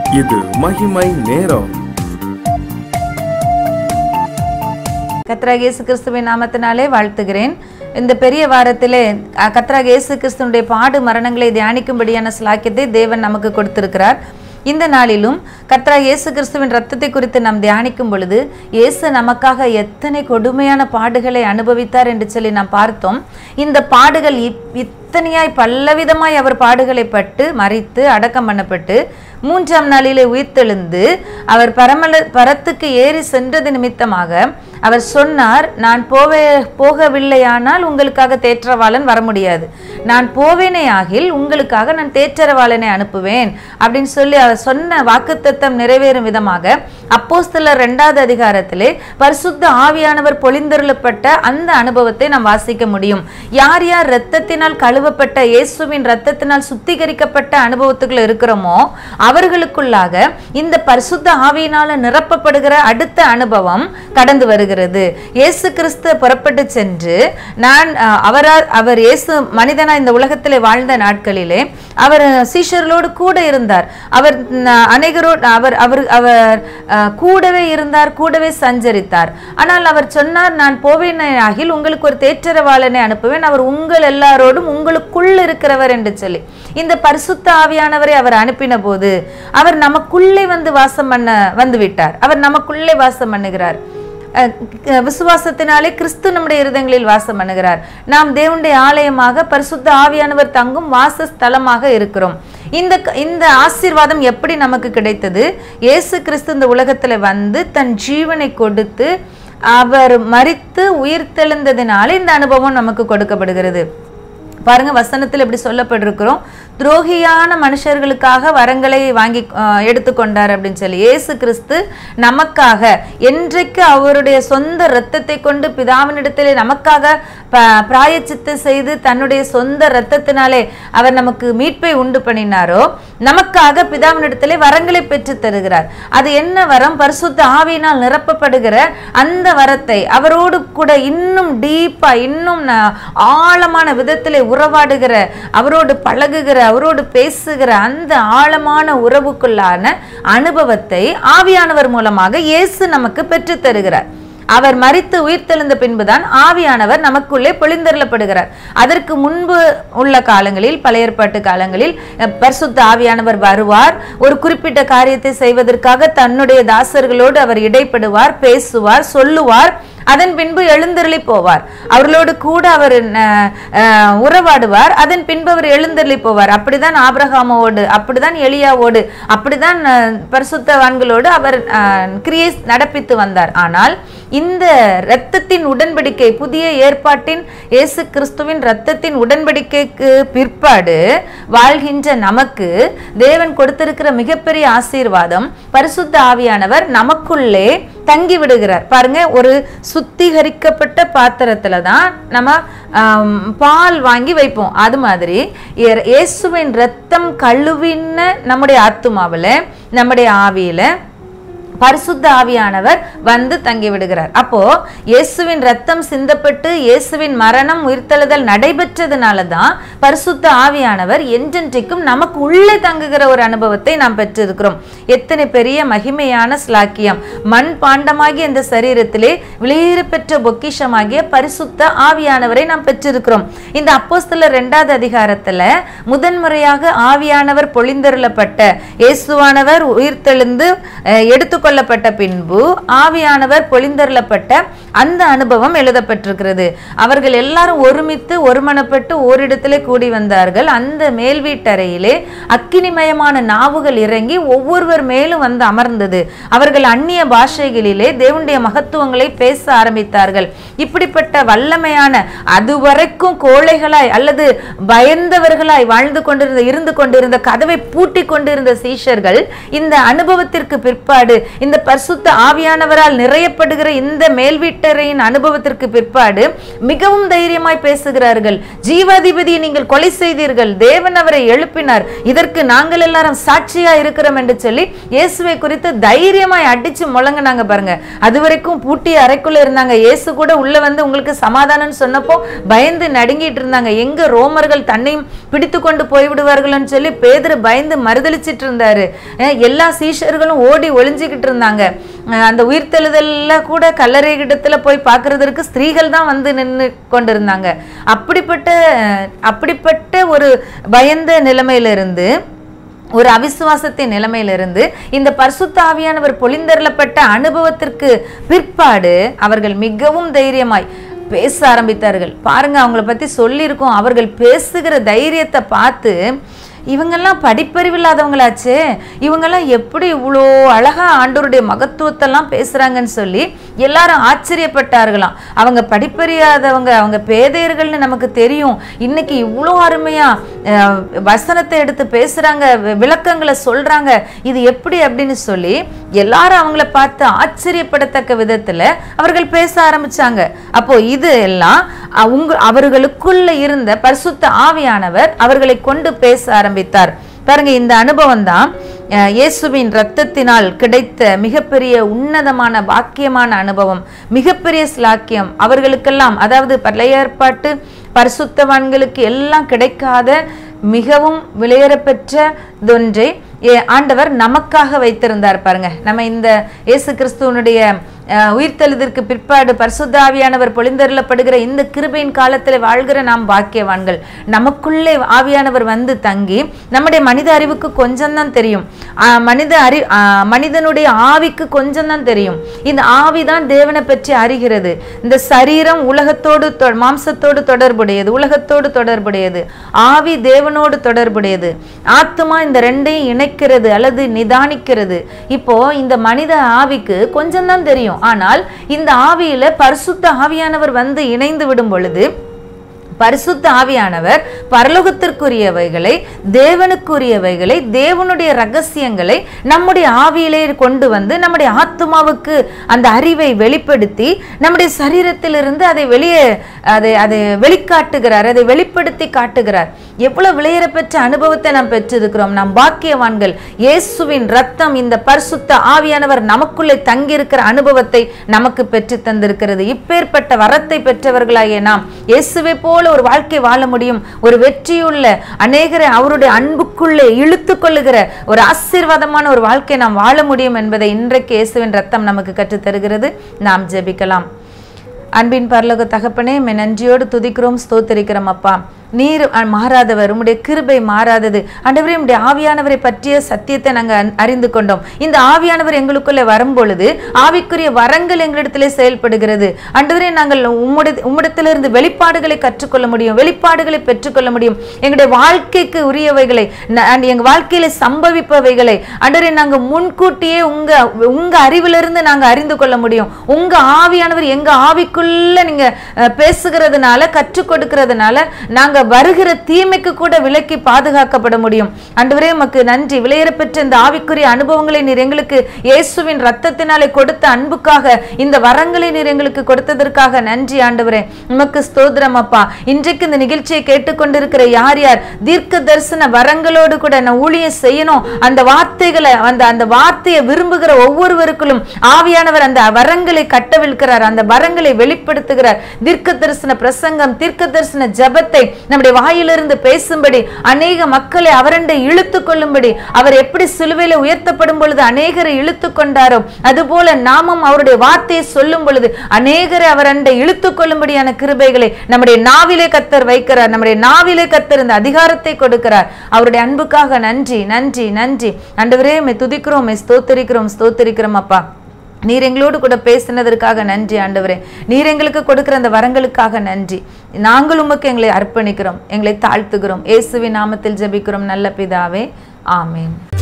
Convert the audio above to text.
இது மகிமை நேரம் கத்ராக இயேசு கிறிஸ்துவின் நாமத்தினாலே வாழ்த்துகிறேன் இந்த பெரிய வாரத்திலே அஹ், கர்த்தராகிய இயேசு கிறிஸ்துனுடைய பாடு மரணங்களை தியானிக்கும்படியான ஸ்லாக்கியத்தை தேவன் நமக்கு கொடுத்திருக்கிறார் இந்த நாளிலும் கர்த்தராகிய இயேசு கிறிஸ்துவின் ரத்தத்தை குறித்து நாம் தியானிக்கும் பொழுது இயேசு நமக்காக எத்தனை கொடுமையான பாடுகளை அனுபவித்தார் என்று சொல்லி நாம் பார்த்தோம் இந்த பாடுகள் இப்- இத்தனையாய் பல்லவிதமாய் அவர் பாடுகளை பட்டு மறித்து அடக்கம் பண்ணப்பட்டு மூன்றாம் நாளிலே உயிர்த்தெழுந்து அவர் பரமல பரத்துக்கு ஏறி சென்றது நிமித்தமாக அவர் சொன்னார் நான் போவே போகவில்லையானால் உங்களுக்காக தேற்றவாளன் வர முடியாது நான் போவேனே ஆகில் உங்களுக்காக நான் தேற்றரவாளனை அனுப்புவேன் அப்படின்னு சொல்லி அவர் சொன்ன வாக்குத்தத்தம் நிறைவேறும் விதமாக அப்போஸ்தலர் ரெண்டாவது அதிகாரத்திலே பரிசுத்த ஆவியானவர் பொழிந்தருளப்பட்ட அந்த அனுபவத்தை நாம் வாசிக்க முடியும் யார் யார் இரத்தத்தினால் கழுவப்பட்ட இயேசுவின் இரத்தத்தினால் சுத்திகரிக்கப்பட்ட அனுபவத்துக்குள்ள இருக்கிறோமோ அவர்களுக்குள்ளாக இந்த பரிசுத்த ஆவியினால நிரப்பப்படுகிற அடுத்த அனுபவம் கடந்து வருகிறது இயேசு கிறிஸ்து புறப்பட்டு சென்று நான் அஹ், அவரா அவர் இயேசு மனிதனா இந்த உலகத்திலே வாழ்ந்த நாட்களிலே அவர் சீஷர்களோடு கூட இருந்தார் அவர் ந- அநேகரோடு அவர் அவர் அவர் அஹ், கூடவே இருந்தார் கூடவே சஞ்சரித்தார் ஆனால் அவர் சொன்னார் நான் போவேன் ஆகில் உங்களுக்கு ஒரு தேற்றரவாளனை அனுப்புவேன் அவர் உங்கள் எல்லாரோடும் உங்களுக்குள் இருக்கிறவர் என்று சொல்லி இந்த பரிசுத்த ஆவியானவரை அவர் அனுப்பின போது அவர் நமக்குள்ளே வந்து வாசம் பண்ண வந்து விட்டார் அவர் நமக்குள்ளே வாசம் பண்ணுகிறார் அஹ் க- விசுவாசத்தினாலே கிறிஸ்து நம்முடைய இருதயங்களில் வாசம் பண்ணுகிறார் நாம் தேவனுடைய ஆலயமாக பரிசுத்த ஆவியானவர் தங்கும் வாசஸ்தலமாக இருக்கிறோம் இந்த க- இந்த ஆசீர்வாதம் எப்படி நமக்கு கிடைத்தது இயேசு கிறிஸ்து இந்த உலகத்துல வந்து தன் ஜீவனை கொடுத்து அவர் மரித்து உயிர்த்தெழுந்ததினாலே இந்த அனுபவம் நமக்கு கொடுக்கப்படுகிறது பாருங்க வசனத்தில் எப்படி சொல்லப்பட்டிருக்கிறோம் துரோகியான மனுஷர்களுக்காக வரங்களை வாங்கி அஹ், எடுத்துக்கொண்டார் அப்படின்னு சொல்லி இயேசு கிறிஸ்து நமக்காக என்றைக்கு அவருடைய சொந்த இரத்தத்தை கொண்டு பிதாவினிடத்திலே நமக்காக ப- பிராயச்சித்தம் செய்து தன்னுடைய சொந்த இரத்தத்தினாலே அவர் நமக்கு மீட்பை உண்டு பண்ணினாரோ நமக்காக பிதாவினிடத்திலே வரங்களை பெற்று தருகிறார் அது என்ன வரம் பரிசுத்த ஆவியினால் நிரப்பப்படுகிற அந்த வரத்தை அவரோடு கூட இன்னும் டீப்பா இன்னும் ந- ஆழமான விதத்திலே உறவாடுகிற அவரோடு பழகுகிற அவரோடு பேசுகிற அந்த ஆழமான உறவுக்குள்ளான அனுபவத்தை ஆவியானவர் மூலமாக இயேசு நமக்கு பெற்றுத் தருகிறார் அவர் மரித்து உயிர்த்தெழுந்த பின்புதான் ஆவியானவர் நமக்குள்ளே பொழிந்தருளப்படுகிறார் அதற்கு முன்பு உள்ள காலங்களில் பழைய ஏற்பாட்டு காலங்களில் அஹ், பரிசுத்த ஆவியானவர் வருவார் ஒரு குறிப்பிட்ட காரியத்தை செய்வதற்காக தன்னுடைய தாசர்களோடு அவர் இடைப்படுவார் பேசுவார் சொல்லுவார் அதன் பின்பு எழுந்தருளி போவார் அவர்களோடு கூட அவர் அஹ், அஹ், உறவாடுவார் அதன் பின்பு அவர் எழுந்தருளி போவார் அப்படிதான் ஆபிரகாமோடு அப்படிதான் எலியாவோடு அப்படிதான் அஹ், பரிசுத்தவான்களோடு அவர் அஹ், கிரியை நடப்பித்து வந்தார் ஆனால் இந்த இரத்தத்தின் உடன்படிக்கை புதிய ஏற்பாட்டின் இயேசு கிறிஸ்துவின் இரத்தத்தின் உடன்படிக்கைக்கு பிற்பாடு வாழ்கின்ற நமக்கு தேவன் கொடுத்திருக்கிற மிகப்பெரிய ஆசீர்வாதம் பரிசுத்த ஆவியானவர் நமக்குள்ளே தங்கி விடுகிறார் பாருங்க ஒரு சுத்திகரிக்கப்பட்ட பாத்திரத்துல தான் நம்ம ஆம், பால் வாங்கி வைப்போம் அது மாதிரி இயேசுவின் இயேசுவின் ரத்தம் கழுவின நம்முடைய ஆத்துமாவுல நம்முடைய ஆவியில பரிசுத்த ஆவியானவர் வந்து தங்கி விடுகிறார் அப்போ இயேசுவின் ரத்தம் சிந்தப்பட்டு இயேசுவின் மரணம் உயிர்த்தெழுதல் நடைபெற்றதுனால தான் பரிசுத்த ஆவியானவர் என்றென்றைக்கும் நமக்கு உள்ளே தங்குகிற ஒரு அனுபவத்தை நாம் பெற்றிருக்கிறோம் எத்தனை பெரிய மகிமையான ஸ்லாக்கியம் மண் பாண்டமாகிய இந்த சரீரத்திலே வெளியேற பெற்ற பொக்கிஷமாகிய பரிசுத்த ஆவியானவரை நாம் பெற்றிருக்கிறோம் இந்த அப்போஸ்தலர் ரெண்டாவது அதிகாரத்துல முதன்முறையாக ஆவியானவர் பொழிந்தருளப்பட்ட இயேசுவானவர் உயிர்த்தெழுந்து அஹ், எடுத்துக்கொள்ளப்பட்ட பின்பு ஆவியானவர் பொழிந்தருளப்பட்ட அந்த அனுபவம் எழுதப்பட்டிருக்கிறது அவர்கள் எல்லாரும் ஒருமித்து ஒருமனப்பட்டு ஓரிடத்திலே கூடி வந்தார்கள் அந்த மேல் வீட்டறையிலே அக்கினிமயமான நாவுகள் இறங்கி ஒவ்வொருவர் மேலும் வந்து அமர்ந்தது அவர்கள் அந்நிய பாஷைகளிலே தேவனுடைய மகத்துவங்களை பேச ஆரம்பித்தார்கள் இப்படிப்பட்ட வல்லமையான அதுவரைக்கும் கோழைகளாய் அல்லது பயந்தவர்களாய் வாழ்ந்து கொண்டிருந்த இருந்து கொண்டிருந்த கதவை பூட்டி கொண்டிருந்த சீஷர்கள் இந்த அனுபவத்திற்கு பிற்பாடு இந்த பரிசுத்த ஆவியானவரால் நிறையப்படுகிற இந்த மேல் வீட்டரையின் அனுபவத்திற்கு பிற்பாடு மிகவும் தைரியமாய் பேசுகிறார்கள் ஜீவாதிபதியை நீங்கள் கொலை செய்தீர்கள் தேவன் அவரை எழுப்பினார் இதற்கு நாங்கள் எல்லாரும் சாட்சியா இருக்கிறோம் என்று சொல்லி இயேசுவை குறித்து தைரியமாய் அடிச்சு முழங்கினாங்க பாருங்க அது வரைக்கும் பூட்டி அறைக்குள்ள இருந்தாங்க இயேசு கூட உள்ள வந்து உங்களுக்கு சமாதானம்னு சொன்னப்போ பயந்து நடுங்கிட்டு இருந்தாங்க எங்க ரோமர்கள் தன்னையும் பிடித்து கொண்டு போய்விடுவார்கள்னு சொல்லி பேதுரு பயந்து மறுதளிச்சிட்டு இருந்தாரு அஹ் எல்லா சீஷர்களும் ஓடி ஒளிஞ்சுக்கிட்டு இருந்தாங்க அஹ் அந்த உயிர்த்தெழுதல்ல கூட கல்லறை இடத்துல போய் பார்க்கறதற்கு ஸ்திரீகள் தான் வந்து நின்று கொண்டிருந்தாங்க அப்படிப்பட்ட அப்படிப்பட்ட ஒரு பயந்த நிலைமையிலிருந்து ஒரு அவிசுவாசத்தின் நிலைமையிலிருந்து இந்த பரிசுத்த ஆவியானவர் பொழிந்தருளப்பட்ட அனுபவத்திற்கு பிற்பாடு அவர்கள் மிகவும் தைரியமாய் பேச ஆரம்பித்தார்கள் பாருங்க அவங்கள பத்தி சொல்லியிருக்கோம் அவர்கள் பேசுகிற தைரியத்தை பார்த்து இவங்கெல்லாம் படிப்பறிவில்லாதவங்களாச்சே இவங்கெல்லாம் எப்படி இவ்வளோ அழகா ஆண்டவருடைய மகத்துவத்தெல்லாம் பேசுறாங்கன்னு சொல்லி எல்லாரும் ஆச்சரியப்பட்டார்களாம் அவங்க படிப்பறியாதவங்க அவங்க பேதையர்கள்னு நமக்கு தெரியும் இன்னைக்கு இவ்வளோ அருமையா அஹ், வசனத்தை எடுத்து பேசுறாங்க வி- விளக்கங்களை சொல்றாங்க இது எப்படி அப்படின்னு சொல்லி எல்லாரும் அவங்கள பார்த்து ஆச்சரியப்படத்தக்க விதத்துல அவர்கள் பேச ஆரம்பிச்சாங்க அப்போ இது எல்லாம் அவங்க அவர்களுக்குள்ள இருந்த பரிசுத்த ஆவியானவர் அவர்களை கொண்டு பேச ஆரம்பித்தார் பாருங்க இந்த அனுபவம் தான் அஹ், இயேசுவின் இரத்தத்தினால் கிடைத்த மிகப்பெரிய உன்னதமான பாக்கியமான அனுபவம் மிகப்பெரிய ஸ்லாக்கியம் அவர்களுக்கெல்லாம் அதாவது பழைய ஏற்பாட்டு பரிசுத்தவான்களுக்கு எல்லாம் கிடைக்காத மிகவும் விலையேறப்பெற்றதொன்றை ஏ- ஆண்டவர் நமக்காக வைத்திருந்தார் பாருங்க நம்ம இந்த இயேசு கிறிஸ்துவனுடைய அஹ், உயிர்த்தெழுதற்கு பிற்பாடு பரிசுத்தாவியானவர் பொழிந்தருளப்படுகிற இந்த கிருபையின் காலத்தில் வாழ்கிற நாம் பாக்கியவான்கள் நமக்குள்ளே ஆவியானவர் வந்து தங்கி நம்முடைய மனித அறிவுக்கு கொஞ்சம் தான் தெரியும் ஆஹ், மனித அறி ஆஹ், மனிதனுடைய ஆவிக்கு கொஞ்சம் தான் தெரியும் இந்த ஆவி தான் தேவனை பற்றி அறிகிறது இந்த சரீரம் உலகத்தோடு தொ- மாம்சத்தோடு தொடர்புடையது உலகத்தோடு தொடர்புடையது ஆவி தேவனோடு தொடர்புடையது ஆத்மா இந்த ரெண்டையும் இணைக்கிறது அல்லது நிதானிக்கிறது இப்போ இந்த மனித ஆவிக்கு கொஞ்சம் தான் தெரியும் ஆனால் இந்த ஆவியில பரிசுத்த ஆவியானவர் வந்து இணைந்து விடும் பொழுது பரிசுத்த ஆவியானவர் பரலோகத்திற்குரியவைகளை தேவனுக்குரியவைகளை தேவனுடைய ரகசியங்களை நம்முடைய ஆவியிலே கொண்டு வந்து நம்முடைய ஆத்மாவுக்கு அந்த அறிவை வெளிப்படுத்தி நம்முடைய சரீரத்திலிருந்து அதை வெளியே அதை அதை வெளிக்காட்டுகிறார் அதை வெளிப்படுத்தி காட்டுகிறார் எவ்வளவு விளையரப்பெற்ற அனுபவத்தை நாம் பெற்றிருக்கிறோம் நாம் பாக்கியவான்கள் இயேசுவின் ரத்தம் இந்த பரிசுத்த ஆவியானவர் நமக்குள்ளே தங்கியிருக்கிற அனுபவத்தை நமக்கு பெற்று தந்திருக்கிறது இப்பேற்பட்ட வரத்தை பெற்றவர்களாகிய நாம் இயேசுவை போல ஒரு வாழ்க்கை வாழ முடியும் ஒரு வெற்றியுள்ள அநேகரை அவருடைய அன்புக்குள்ளே இழுத்து கொள்ளுகிற ஒரு ஆசீர்வாதமான ஒரு வாழ்க்கை நாம் வாழ முடியும் என்பதை இன்றைக்கு இயேசுவின் ரத்தம் நமக்கு கற்றுத் தருகிறது நாம் ஜெபிக்கலாம் அன்பின் பரலோக தகப்பனே மே நன்றியோடு துதிக்கிறோம் ஸ்தோத்தரிக்கிறோம் அப்பா நீர் அ- மாறாதவர் உம்முடைய கிருபை மாறாதது ஆண்டவரே உம்முடைய ஆவியானவரை பற்றிய சத்தியத்தை நாங்கள் அறிந்து கொண்டோம் இந்த ஆவியானவர் எங்களுக்குள்ளே வரும்பொழுது ஆவிக்குரிய வரங்கள் எங்களிடத்திலே செயல்படுகிறது ஆண்டவரே நாங்கள் உம்முடைய உம்மிடத்திலிருந்து வெளிப்பாடுகளை கற்றுக்கொள்ள முடியும் வெளிப்பாடுகளை பெற்றுக்கொள்ள முடியும் எங்களுடைய வாழ்க்கைக்கு உரியவைகளை ந- and எங்க வாழ்க்கையில சம்பவிப்பவைகளை ஆண்டவரே நாங்கள் முன்கூட்டியே உங்க உங்க அறிவிலிருந்து நாங்க அறிந்து கொள்ள முடியும் உங்க ஆவியானவர் எங்க ஆவிக்குள்ள நீங்க அஹ், பேசுகிறதுனால கற்றுக் கொடுக்கிறதுனால நாங்க வருகிற தீமைக்கு கூட விலக்கி பாதுகாக்கப்பட முடியும் ஆண்டவரே உமக்கு நன்றி விலையேற பெற்ற இந்த ஆவிக்குரிய அனுபவங்களை நீர் எங்களுக்கு இயேசுவின் ரத்தத்தினாலே கொடுத்த அன்புக்காக இந்த வரங்களை நீர் எங்களுக்கு கொடுத்ததற்காக நன்றி ஆண்டவரே உமக்கு ஸ்தோத்திரம் அப்பா இன்றைக்கு இந்த நிகழ்ச்சியை கேட்டுக்கொண்டிருக்கிற யார் யார் தீர்க்க தரிசன வரங்களோடு கூட நான் ஊழியம் செய்யணும் அந்த வார்த்தைகளை அந்த அந்த வார்த்தையை விரும்புகிற ஒவ்வொருவருக்குள்ளும் ஆவியானவர் அந்த வரங்களை கட்டவிழ்க்கிறார் அந்த வரங்களை வெளிப்படுத்துகிறார் தீர்க்க தரிசன பிரசங்கம் தீர்க்க தரிசன ஜபத்தை நம்முடைய வாயிலிருந்து பேசும்படி அநேக மக்களை அவரண்டை இழுத்து கொள்ளும்படி அவர் எப்படி சிலுவையில உயர்த்தப்படும் பொழுது அநேகரை இழுத்து கொண்டாரோ அதுபோல நாமும் அவருடைய வார்த்தையை சொல்லும் பொழுது அநேகரை அவரண்டை இழுத்து கொள்ளும்படியான கிருபைகளை நம்முடைய நாவிலே கத்தர் வைக்கிறார் நம்முடைய நாவிலே கத்தர் இந்த அதிகாரத்தை கொடுக்கிறார் அவருடைய அன்புக்காக நன்றி நன்றி நன்றி ஆண்டவரே மே துதிக்கிறோம் மே ஸ்தோத்தரிக்கிறோம் ஸ்தோத்தரிக்கிறோம் அப்பா நீர் எங்களோடு கூட பேசினதற்காக நன்றி ஆண்டவரே நீர் எங்களுக்கு கொடுக்கிற அந்த வரங்களுக்காக நன்றி நாங்கள் உமக்கு எங்களை அர்ப்பணிக்கிறோம் எங்களை தாழ்த்துகிறோம் இயேசுவின் நாமத்தில் ஜெபிக்கிறோம் நல்ல பிதாவே ஆமென்